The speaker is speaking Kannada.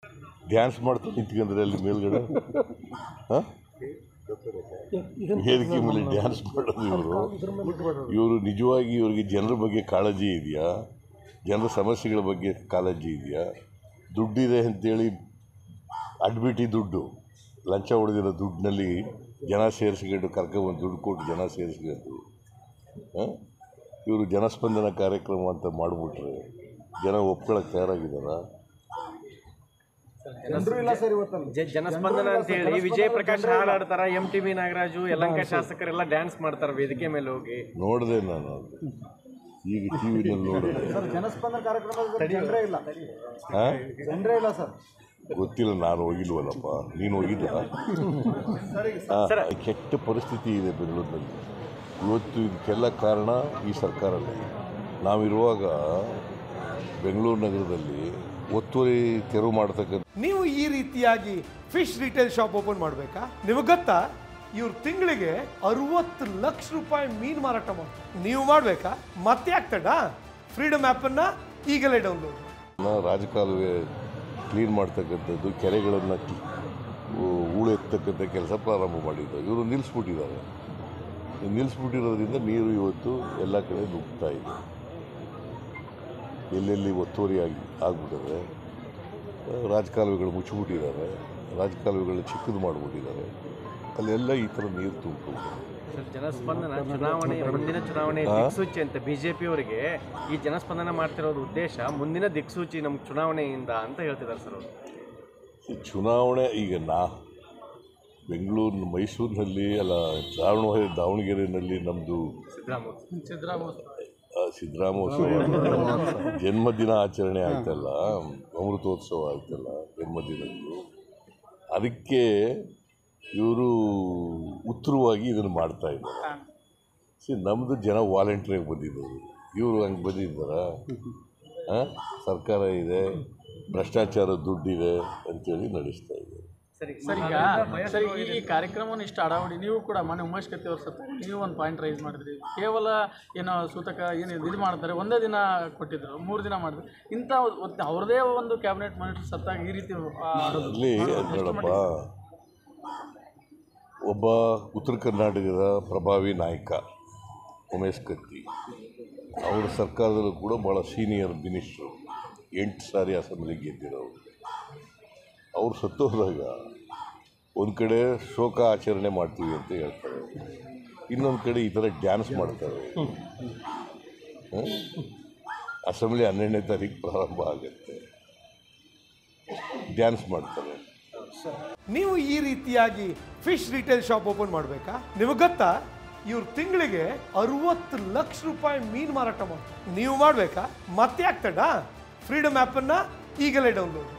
ಡ್ಯಾನ್ಸ್ ಮಾಡ್ತಾ ನಿಂತ್ಕೊಂಡ್ರೆ ಅಲ್ಲಿ ಮೇಲ್ಗಡೆ ಹಾಂ ವೇದಿಕೆ ಮೇಲೆ ಡ್ಯಾನ್ಸ್ ಮಾಡೋದು ಇವರು ಇವರು ನಿಜವಾಗಿ ಇವರಿಗೆ ಜನರ ಬಗ್ಗೆ ಕಾಳಜಿ ಇದೆಯಾ ಜನರ ಸಮಸ್ಯೆಗಳ ಬಗ್ಗೆ ಕಾಳಜಿ ಇದೆಯಾ ದುಡ್ಡಿದೆ ಅಂತೇಳಿ ಅಡ್ಬಿಟಿ ದುಡ್ಡು ಲಂಚ ಹೊಡೆದಿರೋ ದುಡ್ಡಿನಲ್ಲಿ ಜನ ಸೇರಿಸ್ಕೊಂಡು ಕರ್ಕೊಬಂದು ದುಡ್ಡು ಕೊಟ್ಟು ಜನ ಸೇರಿಸ್ಕೊಂಡು ಇವರು ಜನಸ್ಪಂದನ ಕಾರ್ಯಕ್ರಮ ಅಂತ ಮಾಡಿಬಿಟ್ರೆ ಜನ ಒಪ್ಕೊಳ್ಳೋಕೆ ತಯಾರಾಗಿದ್ದಾರಾ ಜ- ಜನಸ್ಪಂದನ ಅಂತ ಹೇಳಿ ವಿಜಯ್ ಪ್ರಕಾಶ್ ಹಾಡಾಡ್ತಾರ ಎಂ ಟಿ ಬಿ ನಾಗರಾಜು ಯಲಂಕ ಶಾಸಕರೆಲ್ಲ ಡ್ಯಾನ್ಸ್ ಮಾಡ್ತಾರ ವೇದಿಕೆ ಮೇಲೆ ಹೋಗಿ ನೋಡಿದೆ ನಾನು ಅದು ಈಗ ಟಿ ವಿನಲ್ಲಿ ನೋಡಿದೆ ಜನಸ್ಪಂದನ ಕಾರ್ಯಕ್ರಮದಲ್ಲಿ ಜನರೇ ಇಲ್ಲ ಹಾಂ ಜನರೇ ಇಲ್ಲ ಸರ್ ಗೊತ್ತಿಲ್ಲ ನಾನು ಹೋಗಿಲ್ವಲ್ಲಪ್ಪ ನೀನು ಹೋಗಿದ್ದ ಕೆಟ್ಟ ಪರಿಸ್ಥಿತಿ ಇದೆ ಬೆಂಗಳೂರಿನಲ್ಲಿ ಇವತ್ತು ಇದಕ್ಕೆಲ್ಲ ಕಾರಣ ಈ ಸರ್ಕಾರನೇ ನಾವಿರುವಾಗ ಬೆಂಗಳೂರು ನಗರದಲ್ಲಿ ಒತ್ತುವರಿ ತೆರವು ಮಾಡ್ತಕ್ಕಂಥ ನೀವು ಈ ರೀತಿಯಾಗಿ ಫಿಶ್ ರಿಟೇಲ್ ಶಾಪ್ ಓಪನ್ ಮಾಡಬೇಕಾ ನಿಮಗೆ ಗೊತ್ತಾ ಇವ್ರು ತಿಂಗಳಿಗೆ ಅರವತ್ತು ಲಕ್ಷ ರೂಪಾಯಿ ಮೀನು ಮಾರಾಟ ಮಾಡ್ತಾರೆ ನೀವು ಮಾಡಬೇಕಾ ಮತ್ತೆ ಆಗ್ತಡ ಫ್ರೀಡಮ್ ಆ್ಯಪನ್ನು ಈಗಲೇ ಡೌನ್ಲೋಡ್ ರಾಜಕಾಲುವೆ ಕ್ಲೀನ್ ಮಾಡ್ತಕ್ಕಂಥದ್ದು ಕೆರೆಗಳನ್ನು ಹೂಳೆತ್ತಕ್ಕಂಥ ಕೆಲಸ ಪ್ರಾರಂಭ ಮಾಡಿದ್ದು ಇವರು ನಿಲ್ಲಿಸ್ಬಿಟ್ಟಿದ್ದಾರೆ ಈ ನಿಲ್ಲಿಸ್ಬಿಟ್ಟಿರೋದ್ರಿಂದ ನೀರು ಇವತ್ತು ಎಲ್ಲ ಕಡೆ ನುಗ್ತಾ ಇದೆ ಎಲ್ಲೆಲ್ಲಿ ಒತ್ತುವರಿ ಆಗಿ ಆಗ್ಬಿಟ್ಟಿದೆ ರಾಜಕಾಲುವೆಗಳು ಮುಚ್ಚಿಬಿಟ್ಟಿದ್ದಾರೆ ರಾಜಕಾಲುವೆಗಳು ಚಿಕ್ಕದು ಮಾಡಿಬಿಟ್ಟಿದ್ದಾರೆ ಅಲ್ಲೆಲ್ಲ ಈ ಥರ ನೀರು ತುಂಬಿಕೊಂಡಿದೆ ಸರ್ ಜನಸ್ಪಂದನ ಚುನಾವಣೆ ಮುಂದಿನ ಚುನಾವಣೆ ದಿಕ್ಸೂಚಿ ಅಂತ ಬಿಜೆಪಿ ಅವರಿಗೆ ಈ ಜನಸ್ಪಂದನ ಮಾಡ್ತಿರೋದು ಉದ್ದೇಶ ಮುಂದಿನ ದಿಕ್ಸೂಚಿ ನಮ್ಗೆ ಚುನಾವಣೆಯಿಂದ ಅಂತ ಹೇಳ್ತಿದ್ದಾರೆ ಸರ್ ಅವರು ಈ ಚುನಾವಣೆ ಈಗ ನಾ ಬೆಂಗಳೂರು ಮೈಸೂರಿನಲ್ಲಿ ಅಲ್ಲ ದಾವಣಗೆರೆ ದಾವಣಗೆರೆಯಲ್ಲಿ ನಮ್ಮದು ಸಿದ್ದರಾಮೋತ್ಸವ ಜನ್ಮದಿನ ಆಚರಣೆ ಆಯ್ತಲ್ಲ ಅಮೃತೋತ್ಸವ ಆಯ್ತಲ್ಲ ಜನ್ಮದಿನದ್ದು ಅದಕ್ಕೆ ಇವರು ಉತ್ತರವಾಗಿ ಇದನ್ನು ಮಾಡ್ತಾ ಇದ್ದಾರೆ ಸಿ ನಮ್ಮದು ಜನ ವಾಲಂಟ್ರಿಯಾಗಿ ಬಂದಿದ್ದಾರೆ ಇವರು ಹಂಗೆ ಬಂದಿದ್ದಾರಾ ಹಾಂ ಸರ್ಕಾರ ಇದೆ ಭ್ರಷ್ಟಾಚಾರ ದುಡ್ಡಿದೆ ಅಂತೇಳಿ ನಡೆಸ್ತಾ ಇದ್ದಾರೆ ಸರಿ ಸರ್ ಈಗ ಸರ್ ಈ ಈ ಕಾರ್ಯಕ್ರಮವನ್ನು ಇಷ್ಟು ಅಡಾವಡಿ ನೀವು ಕೂಡ ಮೊನ್ನೆ ಉಮೇಶ್ ಕತ್ತಿ ಅವ್ರ ಸತ್ತ ನೀವು ಒಂದು ಪಾಯಿಂಟ್ ರೈಸ್ ಮಾಡಿದ್ರಿ ಕೇವಲ ಏನೋ ಸೂತಕ ಏನು ಇದು ಮಾಡ್ತಾರೆ ಒಂದೇ ದಿನ ಕೊಟ್ಟಿದ್ರು ಮೂರು ದಿನ ಮಾಡಿದ್ರು ಇಂಥ ಒತ್- ಅವ್ರದೇ ಒಂದು ಕ್ಯಾಬಿನೆಟ್ ಮಿನಿಸ್ಟರ್ ಸತ್ತಾಗ ಈ ರೀತಿ ಆ, ಆಡೋದು. ಅಲ್ಲಿ ನೋಡಪ್ಪ ಒಬ್ಬ ಉತ್ತರ ಕರ್ನಾಟಕದ ಪ್ರಭಾವಿ ನಾಯಕ ಉಮೇಶ್ ಕತ್ತಿ ಅವರ ಸರ್ಕಾರದಲ್ಲೂ ಕೂಡ ಭಾಳ ಸೀನಿಯರ್ ಮಿನಿಸ್ಟ್ರು ಎಂಟು ಸಾರಿ ಅಸೆಂಬ್ಲಿ ಗೆದ್ದಿರೋರು ಅವ್ರು ಸತ್ತೋದಾಗ ಒಂದು ಕಡೆ ಶೋಕ ಆಚರಣೆ ಮಾಡ್ತೀವಿ ಅಂತ ಹೇಳ್ತಾರೆ ಇನ್ನೊಂದು ಕಡೆ ಈ ಥರ ಡ್ಯಾನ್ಸ್ ಮಾಡ್ತಾರೆ ಹ? ಅಸೆಂಬ್ಲಿ ಹನ್ನೆರಡನೇ ತಾರೀಕು ಪ್ರಾರಂಭ ಆಗುತ್ತೆ ಡ್ಯಾನ್ಸ್ ಮಾಡ್ತಾರೆ ನೀವು ಈ ರೀತಿಯಾಗಿ ಫಿಶ್ ರಿಟೇಲ್ ಶಾಪ್ ಓಪನ್ ಮಾಡಬೇಕಾ ನಿಮಗೆ ಗೊತ್ತಾ ಇವ್ರು ತಿಂಗಳಿಗೆ ಅರವತ್ತು ಲಕ್ಷ ರೂಪಾಯಿ ಮೀನು ಮಾರಾಟ ಮಾಡ್ತಾರೆ ನೀವು ಮಾಡಬೇಕಾ ಮತ್ತೆ ಆಗ್ತಡ ಫ್ರೀಡಮ್ ಆ್ಯಪನ್ನು ಈಗಲೇ ಡೌನ್ಲೋಡ್